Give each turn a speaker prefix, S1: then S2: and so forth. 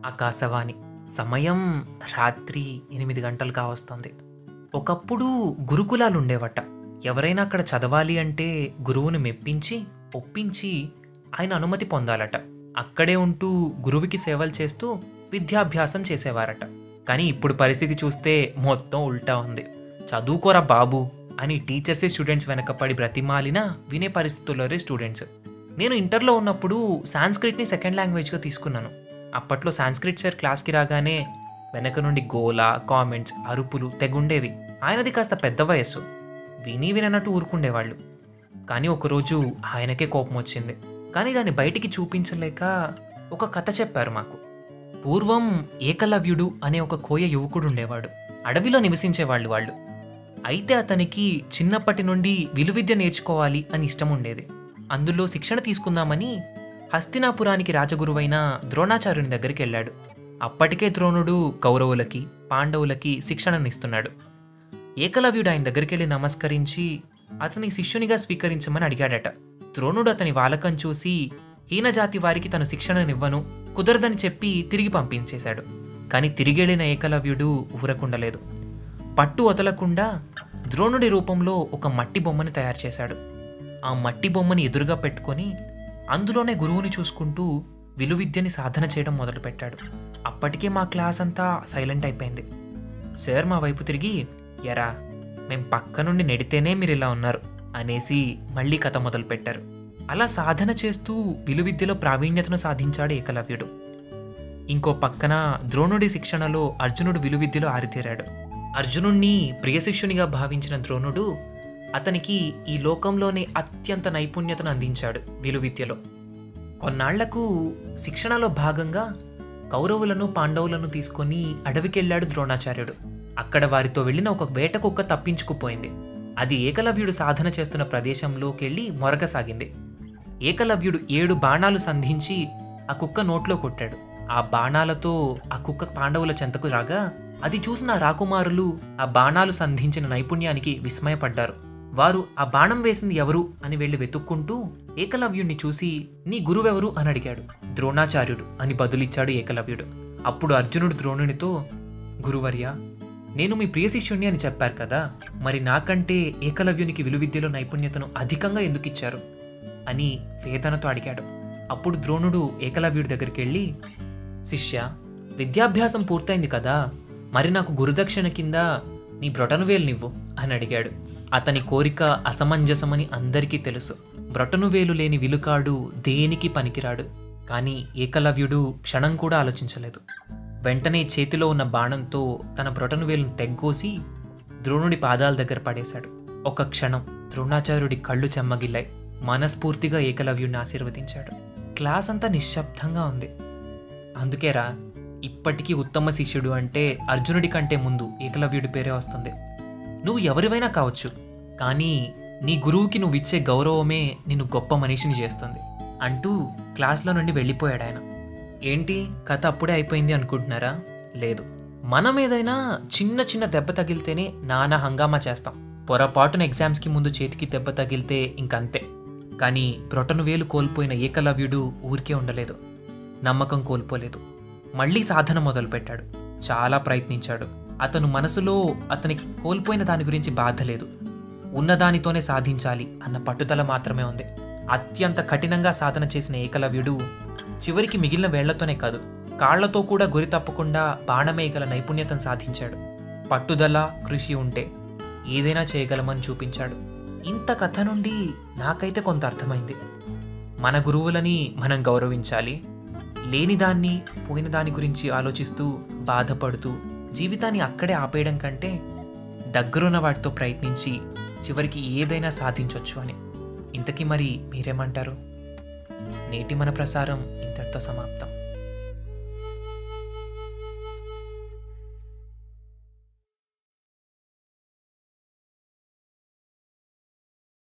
S1: ఆకాశవాణి సమయం రాత్రి ఎనిమిది గంటలు కావస్తుంది ఒకప్పుడు గురుకులాలు ఉండేవట ఎవరైనా అక్కడ చదవాలి అంటే గురువుని మెప్పించి ఒప్పించి ఆయన అనుమతి పొందాలట అక్కడే ఉంటూ గురువుకి సేవలు చేస్తూ విద్యాభ్యాసం చేసేవారట కానీ ఇప్పుడు పరిస్థితి చూస్తే మొత్తం ఉల్టా ఉంది చదువుకోరా బాబు అని టీచర్సే స్టూడెంట్స్ వెనకపడి బ్రతిమాలినా వినే పరిస్థితుల్లోనే స్టూడెంట్స్ నేను ఇంటర్లో ఉన్నప్పుడు సాంస్క్రిట్ని సెకండ్ లాంగ్వేజ్గా తీసుకున్నాను అప్పట్లో సాంస్క్రిట్ సార్ క్లాస్కి రాగానే వెనక నుండి గోల కామెంట్స్ అరుపులు తెగుండేవి ఆయనది కాస్త పెద్ద వయస్సు విని వినన్నట్టు ఊరుకుండేవాళ్ళు కానీ ఒకరోజు ఆయనకే కోపం వచ్చింది కానీ దాన్ని బయటికి చూపించలేక ఒక కథ చెప్పారు మాకు పూర్వం ఏకలవ్యుడు అనే ఒక కోయ యువకుడు ఉండేవాడు అడవిలో నివసించేవాళ్ళు వాళ్ళు అయితే అతనికి చిన్నప్పటి నుండి విలువిద్య నేర్చుకోవాలి అని ఇష్టం ఉండేది అందులో శిక్షణ తీసుకుందామని హస్తినాపురానికి రాజగురువైన ద్రోణాచార్యుని దగ్గరికి వెళ్ళాడు అప్పటికే ద్రోణుడు కౌరవులకి పాండవులకి శిక్షణనిస్తున్నాడు ఏకలవ్యుడు ఆయన దగ్గరికి వెళ్ళి నమస్కరించి అతని శిష్యునిగా స్వీకరించమని అడిగాడట ద్రోణుడు అతని వాలకం చూసి హీనజాతి వారికి తను శిక్షణనివ్వను కుదరదని చెప్పి తిరిగి పంపించేశాడు కానీ తిరిగెళ్ళిన ఏకలవ్యుడు ఊరకుండలేదు పట్టు వదలకుండా ద్రోణుడి రూపంలో ఒక మట్టి బొమ్మని తయారు చేశాడు ఆ మట్టి బొమ్మని ఎదురుగా పెట్టుకొని అందులోనే గురువుని చూసుకుంటూ విలువిద్యని సాధన చేయడం మొదలుపెట్టాడు అప్పటికే మా క్లాస్ అంతా సైలెంట్ అయిపోయింది సార్ మా వైపు తిరిగి ఎరా మేం పక్క నుండి నెడితేనే మీరు ఇలా ఉన్నారు అనేసి మళ్ళీ కథ మొదలుపెట్టారు అలా సాధన చేస్తూ విలువిద్యలో ప్రావీణ్యతను సాధించాడు ఏకలవ్యుడు ఇంకో పక్కన ద్రోణుడి శిక్షణలో అర్జునుడు విలువిద్యలో ఆరితేరాడు అర్జునుణ్ణి ప్రియశిష్యునిగా భావించిన ద్రోణుడు అతనికి ఈ లోకంలోనే అత్యంత నైపుణ్యతను అందించాడు విలువిద్యలో కొన్నాళ్లకు శిక్షణలో భాగంగా కౌరవులను పాండవులను తీసుకొని అడవికెళ్ళాడు ద్రోణాచార్యుడు అక్కడ వారితో వెళ్ళిన ఒక వేట కుక్క తప్పించుకుపోయింది అది ఏకలవ్యుడు సాధన చేస్తున్న ప్రదేశంలోకి వెళ్ళి మొరగసాగింది ఏకలవ్యుడు ఏడు బాణాలు సంధించి ఆ కుక్క నోట్లో కొట్టాడు ఆ బాణాలతో ఆ కుక్క పాండవుల చెంతకు రాగా అది చూసిన రాకుమారులు ఆ బాణాలు సంధించిన నైపుణ్యానికి విస్మయపడ్డారు వారు ఆ బాణం వేసింది ఎవరు అని వెళ్ళి వెతుక్కుంటూ ఏకలవ్యుణ్ణి చూసి నీ గురువెవరు అని అడిగాడు ద్రోణాచార్యుడు అని బదులిచ్చాడు ఏకలవ్యుడు అప్పుడు అర్జునుడు ద్రోణునితో గురువర్య నేను మీ ప్రియ శిష్యుణ్ణి అని చెప్పారు కదా మరి నాకంటే ఏకలవ్యునికి విలువిద్యలో నైపుణ్యతను అధికంగా ఎందుకు ఇచ్చారు అని వేదనతో అడిగాడు అప్పుడు ద్రోణుడు ఏకలవ్యుడి దగ్గరికి వెళ్ళి శిష్య విద్యాభ్యాసం పూర్తయింది కదా మరి నాకు గురుదక్షిణ కింద నీ బ్రొటనువేలునివ్వు అని అడిగాడు అతని కోరిక అసమంజసమని అందరికీ తెలుసు బ్రొటనువేలు లేని విలుకాడు దేనికి పనికిరాడు కానీ ఏకలవ్యుడు క్షణం కూడా ఆలోచించలేదు వెంటనే చేతిలో ఉన్న బాణంతో తన బ్రొటనువేలును తెగ్గోసి ద్రోణుడి పాదాల దగ్గర పడేశాడు ఒక క్షణం ద్రోణాచార్యుడి కళ్ళు చెమ్మగిల్లాయి మనస్ఫూర్తిగా ఏకలవ్యుడిని ఆశీర్వదించాడు క్లాస్ అంతా నిశ్శబ్దంగా ఉంది అందుకేరా ఇప్పటికీ ఉత్తమ శిష్యుడు అంటే అర్జునుడి కంటే ముందు ఏకలవ్యుడి పేరే వస్తుంది నువ్వు ఎవరివైనా కావచ్చు కానీ నీ గురువుకి నువ్వు ఇచ్చే గౌరవమే నిన్ను గొప్ప మనిషిని చేస్తుంది అంటూ క్లాస్లో నుండి వెళ్ళిపోయాడు ఆయన ఏంటి కథ అప్పుడే అయిపోయింది అనుకుంటున్నారా లేదు మనం ఏదైనా చిన్న చిన్న దెబ్బ తగిలితేనే నానా హంగామా చేస్తాం పొరపాటున ఎగ్జామ్స్కి ముందు చేతికి దెబ్బ తగిలితే ఇంకంతే కానీ బ్రొటను వేలు కోల్పోయిన ఏకలవ్యుడు ఊరికే ఉండలేదు నమ్మకం కోల్పోలేదు మళ్ళీ సాధన మొదలుపెట్టాడు చాలా ప్రయత్నించాడు అతను మనసులో అతనికి కోల్పోయిన దాని గురించి బాధ లేదు ఉన్నదానితోనే సాధించాలి అన్న పట్టుదల మాత్రమే ఉంది అత్యంత కఠినంగా సాధన చేసిన ఏకలవ్యుడు చివరికి మిగిలిన వేళ్లతోనే కాదు కాళ్లతో కూడా గురి తప్పకుండా బాణమే గల నైపుణ్యతను సాధించాడు పట్టుదల కృషి ఉంటే ఏదైనా చేయగలమని చూపించాడు ఇంత కథ నుండి నాకైతే కొంత అర్థమైంది మన గురువులని మనం గౌరవించాలి లేని దాన్ని పోయిన దాని గురించి ఆలోచిస్తూ బాధపడుతూ జీవితాన్ని అక్కడే ఆపేయడం కంటే దగ్గరున్న వాటితో ప్రయత్నించి చివరికి ఏదైనా సాధించవచ్చు అని ఇంతకీ మరి మీరేమంటారు నేటి మన ప్రసారం ఇంతటితో సమాప్తం